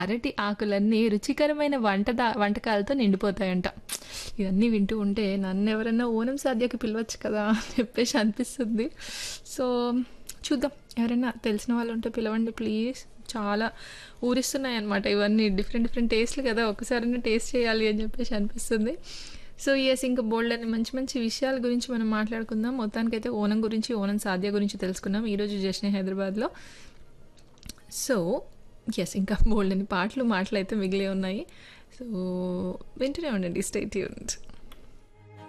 అరటి ఆకులన్నీ రుచికరమైన వంట వంటకాలతో నిండిపోతాయంట ఇవన్నీ వింటూ ఉంటే నన్ను ఎవరైనా ఓనం సాధ్యకి పిలవచ్చు కదా అని చెప్పేసి అనిపిస్తుంది సో చూద్దాం ఎవరైనా తెలిసిన వాళ్ళు ఉంటే పిలవండి ప్లీజ్ చాలా ఊరిస్తున్నాయి అనమాట ఇవన్నీ డిఫరెంట్ డిఫరెంట్ టేస్ట్లు కదా ఒకసారైనా టేస్ట్ చేయాలి అని చెప్పేసి అనిపిస్తుంది సో ఎస్ ఇంకా బోల్డ్ అని మంచి మంచి విషయాల గురించి మనం మాట్లాడుకుందాం మొత్తానికైతే ఓనం గురించి ఓనం సాధ్య గురించి తెలుసుకున్నాం ఈరోజు జశ్నే హైదరాబాద్లో సో ఎస్ ఇంకా బోల్డ్ అని పాటలు మాటలు అయితే మిగిలే ఉన్నాయి సో వింటూనే ఉండండి స్టే ట్యూన్డ్